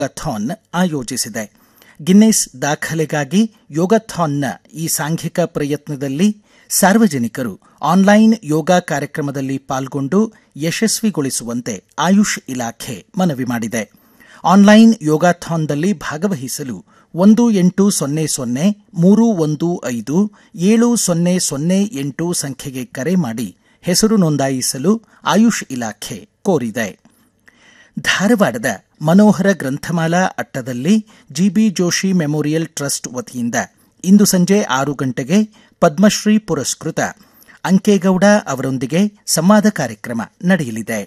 ಯೋಗಾಥಾನ್ ಆಯೋಜಿಸಿದೆ ಗಿನ್ನೆಸ್ ದಾಖಲೆಗಾಗಿ ಯೋಗಾಥಾನ್ನ ಈ ಸಾಂಘಿಕ ಪ್ರಯತ್ನದಲ್ಲಿ ಸಾರ್ವಜನಿಕರು ಆನ್ಲೈನ್ ಯೋಗ ಕಾರ್ಯಕ್ರಮದಲ್ಲಿ ಪಾಲ್ಗೊಂಡು ಯಶಸ್ವಿಗೊಳಿಸುವಂತೆ ಆಯುಷ್ ಇಲಾಖೆ ಮನವಿ ಮಾಡಿದೆ ಆನ್ಲೈನ್ ಯೋಗಾಥಾನ್ದಲ್ಲಿ ಭಾಗವಹಿಸಲು ಒಂದು ಎಂಟು ಸೊನ್ನೆ ಸೊನ್ನೆ ಮೂರು ಒಂದು ಐದು ಏಳು ಸೊನ್ನೆ ಸೊನ್ನೆ ಎಂಟು ಸಂಖ್ಯೆಗೆ ಕರೆ ಮಾಡಿ ಹೆಸರು ನೋಂದಾಯಿಸಲು ಆಯುಷ್ ಇಲಾಖೆ ಕೋರಿದೆ ಧಾರವಾಡದ ಮನೋಹರ ಗ್ರಂಥಮಾಲಾ ಅಟ್ಟದಲ್ಲಿ ಜಿಬಿ ಜೋಶಿ ಮೆಮೋರಿಯಲ್ ಟ್ರಸ್ಟ್ ವತಿಯಿಂದ ಇಂದು ಸಂಜೆ ಆರು ಗಂಟೆಗೆ ಪದ್ಮಶ್ರೀ ಪುರಸ್ಕೃತ ಅಂಕೇಗೌಡ ಅವರೊಂದಿಗೆ ಸಂವಾದ ಕಾರ್ಯಕ್ರಮ ನಡೆಯಲಿದೆ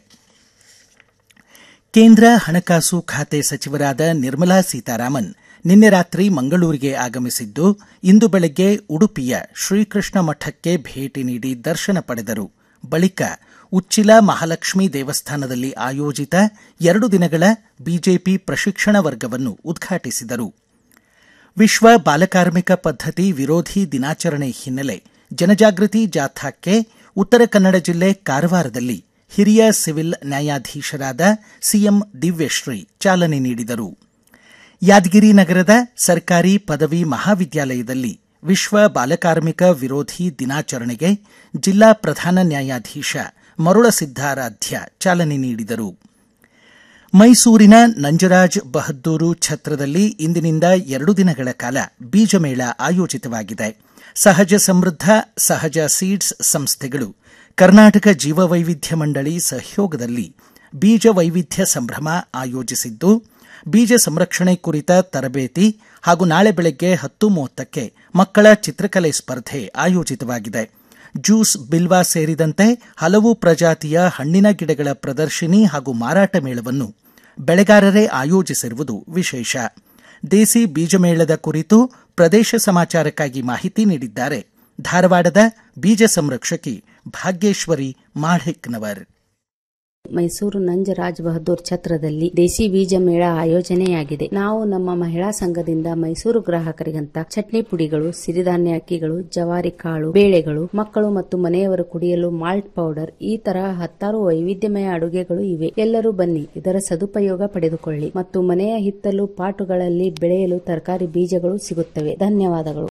ಕೇಂದ್ರ ಹಣಕಾಸು ಖಾತೆ ಸಚಿವರಾದ ನಿರ್ಮಲಾ ಸೀತಾರಾಮನ್ ನಿನ್ನೆ ರಾತ್ರಿ ಮಂಗಳೂರಿಗೆ ಆಗಮಿಸಿದ್ದು ಇಂದು ಬೆಳಗ್ಗೆ ಉಡುಪಿಯ ಶ್ರೀಕೃಷ್ಣ ಮಠಕ್ಕೆ ಭೇಟಿ ನೀಡಿ ದರ್ಶನ ಪಡೆದರು ಬಳಿಕ ಉಚ್ಚಿಲ ಮಹಾಲಕ್ಷ್ಮೀ ದೇವಸ್ಥಾನದಲ್ಲಿ ಆಯೋಜಿತ ಎರಡು ದಿನಗಳ ಬಿಜೆಪಿ ಪ್ರಶಿಕ್ಷಣ ವರ್ಗವನ್ನು ಉದ್ಘಾಟಿಸಿದರು ವಿಶ್ವ ಬಾಲಕಾರ್ಮಿಕ ಪದ್ಧತಿ ವಿರೋಧಿ ದಿನಾಚರಣೆ ಹಿನ್ನೆಲೆ ಜನಜಾಗೃತಿ ಜಾಥಾಕ್ಕೆ ಉತ್ತರ ಕನ್ನಡ ಜಿಲ್ಲೆ ಕಾರವಾರದಲ್ಲಿ ಹಿರಿಯ ಸಿವಿಲ್ ನ್ಯಾಯಾಧೀಶರಾದ ಸಿಎಂ ದಿವ್ಯಶ್ರೀ ಚಾಲನೆ ನೀಡಿದರು ಯಾದಗಿರಿ ನಗರದ ಸರ್ಕಾರಿ ಪದವಿ ಮಹಾವಿದ್ಯಾಲಯದಲ್ಲಿ ವಿಶ್ವ ಬಾಲಕಾರ್ಮಿಕ ವಿರೋಧಿ ದಿನಾಚರಣೆಗೆ ಜಿಲ್ಲಾ ಪ್ರಧಾನ ನ್ಯಾಯಾಧೀಶ ಮರುಳ ಸಿದ್ದಾರಾಧ್ಯ ಚಾಲನೆ ನೀಡಿದರು ಮೈಸೂರಿನ ನಂಜರಾಜ್ ಬಹದ್ದೂರು ಛತ್ರದಲ್ಲಿ ಇಂದಿನಿಂದ ಎರಡು ದಿನಗಳ ಕಾಲ ಬೀಜಮೇಳ ಆಯೋಜಿತವಾಗಿದೆ ಸಹಜ ಸಮೃದ್ಧ ಸಹಜ ಸೀಡ್ಸ್ ಸಂಸ್ಥೆಗಳು ಕರ್ನಾಟಕ ಜೀವವೈವಿಧ್ಯ ಮಂಡಳಿ ಸಹಯೋಗದಲ್ಲಿ ಬೀಜ ವೈವಿಧ್ಯ ಸಂಭ್ರಮ ಆಯೋಜಿಸಿದ್ದು ಬೀಜ ಸಂರಕ್ಷಣೆ ಕುರಿತ ತರಬೇತಿ ಹಾಗೂ ನಾಳೆ ಬೆಳಗ್ಗೆ ಹತ್ತು ಮೂವತ್ತಕ್ಕೆ ಮಕ್ಕಳ ಚಿತ್ರಕಲೆ ಸ್ಪರ್ಧೆ ಆಯೋಜಿತವಾಗಿದೆ ಜ್ಯೂಸ್ ಬಿಲ್ವಾ ಸೇರಿದಂತೆ ಹಲವು ಪ್ರಜಾತಿಯ ಹಣ್ಣಿನ ಗಿಡಗಳ ಪ್ರದರ್ಶಿನಿ ಹಾಗೂ ಮಾರಾಟ ಮೇಳವನ್ನು ಬೆಳೆಗಾರರೇ ಆಯೋಜಿಸಿರುವುದು ವಿಶೇಷ ದೇಸಿ ಬೀಜಮೇಳದ ಕುರಿತು ಪ್ರದೇಶ ಸಮಾಚಾರಕ್ಕಾಗಿ ಮಾಹಿತಿ ನೀಡಿದ್ದಾರೆ ಧಾರವಾಡದ ಬೀಜ ಸಂರಕ್ಷಕಿ ಭಾಗ್ಯೇಶ್ವರಿ ಮಾಢೆಕ್ನವರ್ ಮೈಸೂರು ನಂಜರಾಜ್ ಬಹದ್ದೂರ್ ಛತ್ರದಲ್ಲಿ ದೇಸಿ ಬೀಜ ಮೇಳ ಆಯೋಜನೆಯಾಗಿದೆ ನಾವು ನಮ್ಮ ಮಹಿಳಾ ಸಂಘದಿಂದ ಮೈಸೂರು ಗ್ರಾಹಕರಿಗಂತ ಚಟ್ನಿ ಪುಡಿಗಳು ಸಿರಿಧಾನ್ಯ ಅಕ್ಕಿಗಳು ಜವಾರಿ ಕಾಳು ಬೇಳೆಗಳು ಮಕ್ಕಳು ಮತ್ತು ಮನೆಯವರು ಕುಡಿಯಲು ಮಾಲ್ಟ್ ಪೌಡರ್ ಈ ತರಹ ಹತ್ತಾರು ವೈವಿಧ್ಯಮಯ ಅಡುಗೆಗಳು ಇವೆ ಎಲ್ಲರೂ ಬನ್ನಿ ಇದರ ಸದುಪಯೋಗ ಪಡೆದುಕೊಳ್ಳಿ ಮತ್ತು ಮನೆಯ ಹಿತ್ತಲು ಪಾಟುಗಳಲ್ಲಿ ಬೆಳೆಯಲು ತರಕಾರಿ ಬೀಜಗಳು ಸಿಗುತ್ತವೆ ಧನ್ಯವಾದಗಳು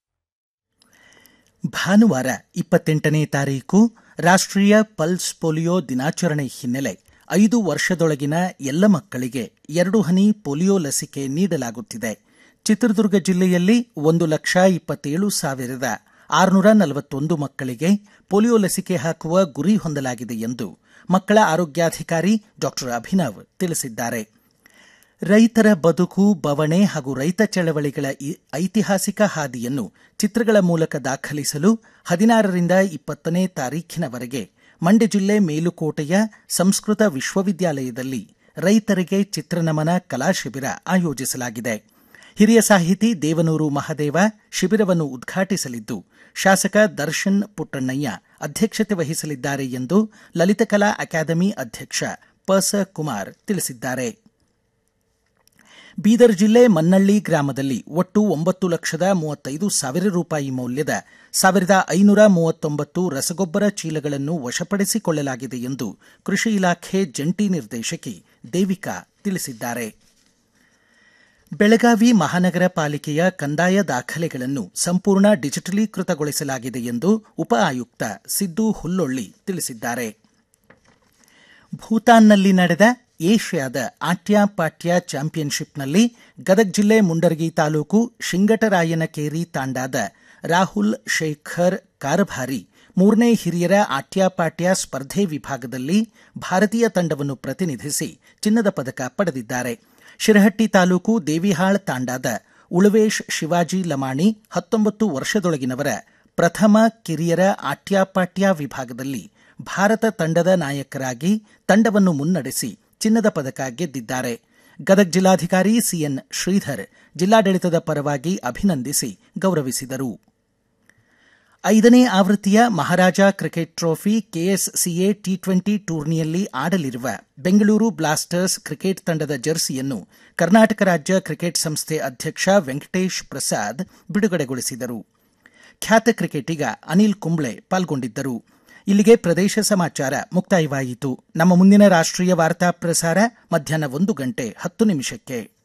ಭಾನುವಾರ ಇಪ್ಪತ್ತೆಂಟನೇ ತಾರೀಕು ರಾಷ್ಟ್ರೀಯ ಪಲ್ಸ್ ಪೋಲಿಯೋ ದಿನಾಚರಣೆ ಹಿನ್ನೆಲೆ ಐದು ವರ್ಷದೊಳಗಿನ ಎಲ್ಲ ಮಕ್ಕಳಿಗೆ ಎರಡು ಹನಿ ಪೋಲಿಯೋ ಲಸಿಕೆ ನೀಡಲಾಗುತ್ತಿದೆ ಚಿತ್ರದುರ್ಗ ಜಿಲ್ಲೆಯಲ್ಲಿ ಒಂದು ಲಕ್ಷ ಇಪ್ಪತ್ತೇಳು ಸಾವಿರದ ಆರುನೂರ ನಲವತ್ತೊಂದು ಮಕ್ಕಳಿಗೆ ಪೋಲಿಯೋ ಲಸಿಕೆ ಹಾಕುವ ಗುರಿ ಹೊಂದಲಾಗಿದೆ ಎಂದು ಮಕ್ಕಳ ಆರೋಗ್ಯಾಧಿಕಾರಿ ಡಾಕ್ಟರ್ ಅಭಿನವ್ ತಿಳಿಸಿದ್ದಾರೆ ರೈತರ ಬದುಕು ಬವಣೆ ಹಾಗೂ ರೈತ ಚಳವಳಿಗಳ ಐತಿಹಾಸಿಕ ಹಾದಿಯನ್ನು ಚಿತ್ರಗಳ ಮೂಲಕ ದಾಖಲಿಸಲು ಹದಿನಾರರಿಂದ ಇಪ್ಪತ್ತನೇ ತಾರೀಖಿನವರೆಗೆ ಮಂಡ್ಯ ಜಿಲ್ಲೆ ಮೇಲುಕೋಟೆಯ ಸಂಸ್ಕೃತ ವಿಶ್ವವಿದ್ಯಾಲಯದಲ್ಲಿ ರೈತರಿಗೆ ಚಿತ್ರನಮನ ಕಲಾ ಶಿಬಿರ ಆಯೋಜಿಸಲಾಗಿದೆ ಹಿರಿಯ ಸಾಹಿತಿ ದೇವನೂರು ಮಹದೇವ ಶಿಬಿರವನ್ನು ಉದ್ಘಾಟಿಸಲಿದ್ದು ಶಾಸಕ ದರ್ಶನ್ ಪುಟ್ಟಣ್ಣಯ್ಯ ಅಧ್ಯಕ್ಷತೆ ವಹಿಸಲಿದ್ದಾರೆ ಎಂದು ಲಲಿತಕಲಾ ಅಕಾಡೆಮಿ ಅಧ್ಯಕ್ಷ ಪಸ ಕುಮಾರ್ ತಿಳಿಸಿದ್ದಾರೆ ಬೀದರ್ ಜಿಲ್ಲೆ ಮನ್ನಳ್ಳಿ ಗ್ರಾಮದಲ್ಲಿ ಒಟ್ಟು ಒಂಬತ್ತು ಲಕ್ಷದ ಮೂವತ್ತೈದು ಸಾವಿರ ರೂಪಾಯಿ ಮೌಲ್ಯದ ಸಾವಿರದ ಐನೂರ ಮೂವತ್ತೊಂಬತ್ತು ರಸಗೊಬ್ಬರ ಚೀಲಗಳನ್ನು ವಶಪಡಿಸಿಕೊಳ್ಳಲಾಗಿದೆ ಎಂದು ಕೃಷಿ ಇಲಾಖೆ ಜಂಟಿ ನಿರ್ದೇಶಕಿ ದೇವಿಕಾ ತಿಳಿಸಿದ್ದಾರೆ ಬೆಳಗಾವಿ ಮಹಾನಗರ ಪಾಲಿಕೆಯ ಕಂದಾಯ ದಾಖಲೆಗಳನ್ನು ಸಂಪೂರ್ಣ ಡಿಜಿಟಲೀಕೃತಗೊಳಿಸಲಾಗಿದೆ ಎಂದು ಉಪ ಆಯುಕ್ತ ಸಿದ್ದು ಹುಲ್ಲೊಳ್ಳಿ ತಿಳಿಸಿದ್ದಾರೆ ಭೂತಾನ್ನಲ್ಲಿ ನಡೆದ ಏಷ್ಯಾದ ಆಟ್ಯ ಪಾಟ್ಯ ಚಾಂಪಿಯನ್ಶಿಪ್ನಲ್ಲಿ ಗದಗ ಜಿಲ್ಲೆ ಮುಂಡರಗಿ ತಾಲೂಕು ಶಿಂಗಟರಾಯನಕೇರಿ ತಾಂಡಾದ ರಾಹುಲ್ ಶೇಖರ್ ಕಾರಭಾರಿ ಮೂರನೇ ಹಿರಿಯರ ಆಟ್ಯಪಾಟ್ಯ ಸ್ಪರ್ಧೆ ವಿಭಾಗದಲ್ಲಿ ಭಾರತೀಯ ತಂಡವನ್ನು ಪ್ರತಿನಿಧಿಸಿ ಚಿನ್ನದ ಪದಕ ಪಡೆದಿದ್ದಾರೆ ಶಿರಹಟ್ಟಿ ತಾಲೂಕು ದೇವಿಹಾಳ್ ತಾಂಡಾದ ಉಳವೇಶ್ ಶಿವಾಜಿ ಲಮಾಣಿ ಹತ್ತೊಂಬತ್ತು ವರ್ಷದೊಳಗಿನವರ ಪ್ರಥಮ ಕಿರಿಯರ ಆಟ್ಯಪಾಟ್ಯ ವಿಭಾಗದಲ್ಲಿ ಭಾರತ ತಂಡದ ನಾಯಕರಾಗಿ ತಂಡವನ್ನು ಮುನ್ನಡೆಸಿ ಚಿನ್ನದ ಪದಕ ಗೆದ್ದಿದ್ದಾರೆ ಗದಗ ಜಿಲ್ಲಾಧಿಕಾರಿ ಸಿಎನ್ ಶ್ರೀಧರ್ ಜಿಲ್ಲಾಡಳಿತದ ಪರವಾಗಿ ಅಭಿನಂದಿಸಿ ಗೌರವಿಸಿದರು ಐದನೇ ಆವೃತ್ತಿಯ Maharaja cricket trophy KSCA T twenty ಟೂರ್ನಿಯಲ್ಲಿ ಆಡಲಿರುವ ಬೆಂಗಳೂರು ಬ್ಲಾಸ್ಟರ್ಸ್ ಕ್ರಿಕೆಟ್ ತಂಡದ ಜರ್ಸಿಯನ್ನು ಕರ್ನಾಟಕ ರಾಜ್ಯ ಕ್ರಿಕೆಟ್ ಸಂಸ್ಥೆ ಅಧ್ಯಕ್ಷ ವೆಂಕಟೇಶ್ ಪ್ರಸಾದ್ ಬಿಡುಗಡೆಗೊಳಿಸಿದರು ಖ್ಯಾತ ಕ್ರಿಕೆಟಿಗ ಅನಿಲ್ ಕುಂಬ್ಳೆ ಪಾಲ್ಗೊಂಡಿದ್ದರು ಇಲ್ಲಿಗೆ ಪ್ರದೇಶ ಸಮಾಚಾರ ಮುಕ್ತಾಯವಾಯಿತು ನಮ್ಮ ಮುಂದಿನ ರಾಷ್ಟ್ರೀಯ ವಾರ್ತಾ ಪ್ರಸಾರ ಮಧ್ಯಾಹ್ನ ಒಂದು ಗಂಟೆ ಹತ್ತು ನಿಮಿಷಕ್ಕೆ